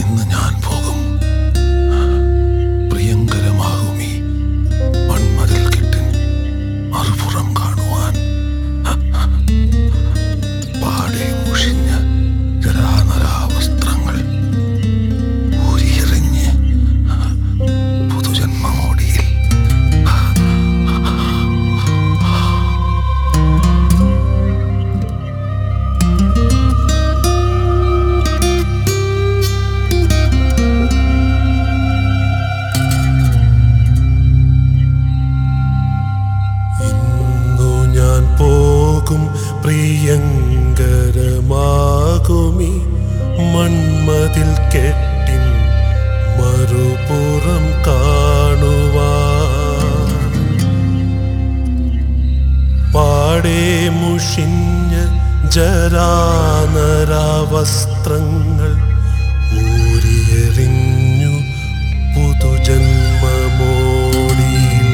ഇന്ന് ഞാൻ പോകും പ്രിയങ്കരമാകും ഈ മൺമതിൽ കെട്ടിൻ മറുപുറം കാണുവാൻ പാടെ മുഷിഞ്ഞ ജരാനരാ വസ്ത്രങ്ങൾ ഊരിയെറിഞ്ഞ് പുതുജന്മമോടിയിൽ ഇന്നു ഞാൻ പോകും പ്രിയങ്കരമാകുമി മൺമതിൽ കെട്ടിൻ മറുപുറം കാണുവാൻ പാടെ മുഷിഞ്ഞ ജരാനരാവസ്ത്രങ്ങൾ ഊരിയെറിഞ്ഞു പുതുജന്മമോടിയിൽ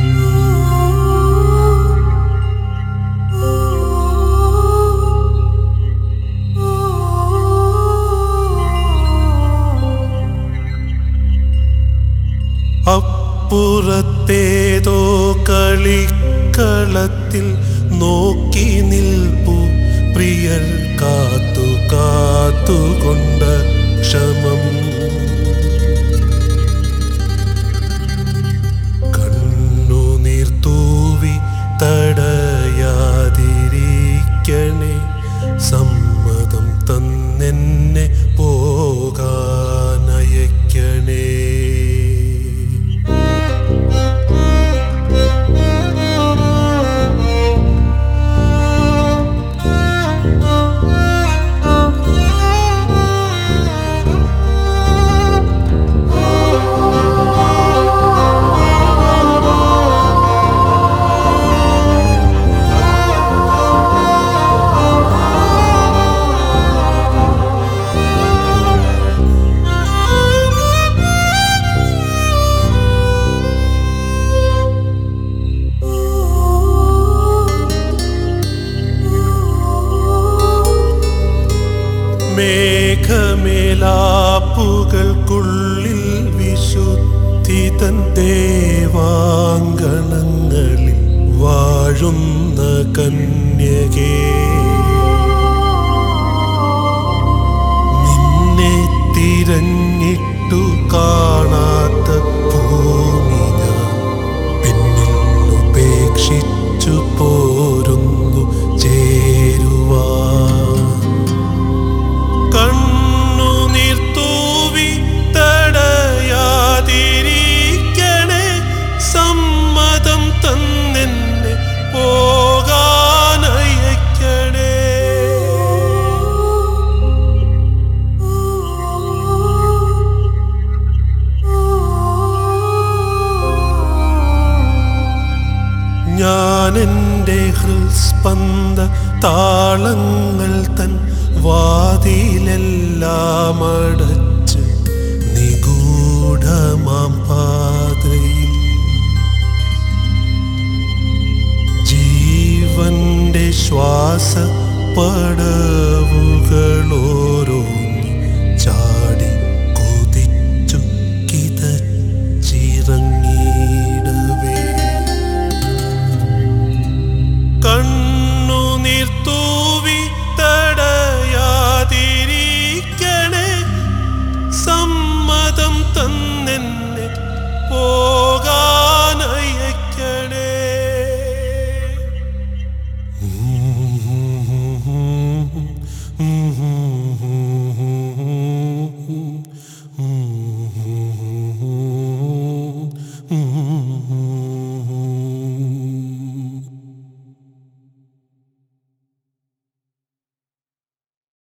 അപ്പുറത്തേതോ കളിക്കളത്തിൽ നോക്കി നിൽപ്പു പ്രിയർ കാത്തു കാത്തുകൊണ്ട ക്ഷമം കണ്ണുനീർ തൂവി തടയാതിരിക്കണേ സമ്മതം തന്നെന്നെ പോകാനയക്കണേ മേഘമേലാപ്പുകൾക്കുള്ളിൽ വിശുദ്ധി തൻ ദേവാങ്കണങ്ങളിൽ വാഴുന്ന കന്യകേ നിന്നെ തിരഞ്ഞിട്ടു കാണാത്ത ഭൂമി ഞാൻ പിന്നിൽ ഉപേക്ഷിച്ചു പോരുന്നു ചേരുവാൻ കണ്ണുനീർ തൂവി തടയാതിരിക്കണേ സമ്മതം തന്നെന്നെ പോകാനയക്കണേ ഞാൻ എൻ്റെ ഹൃസ്പന്ദ താളങ്ങൾ തൻ വാതിലെല്ലാം അടച്ച് നിഗൂഢമാം പാതയിൽ ജീവന്റെ ശ്വാസ പടവുകളോരോന്ന് ചാടി കുതിച്ചു കിതച്ചിറങ്ങിയിടവേ കണ്ണുനീർ തൂവി തടയാതിരിക്കണേ സമ്മതം തന്നെന്നെ പോകാനയക്കണേ Mm-hmm.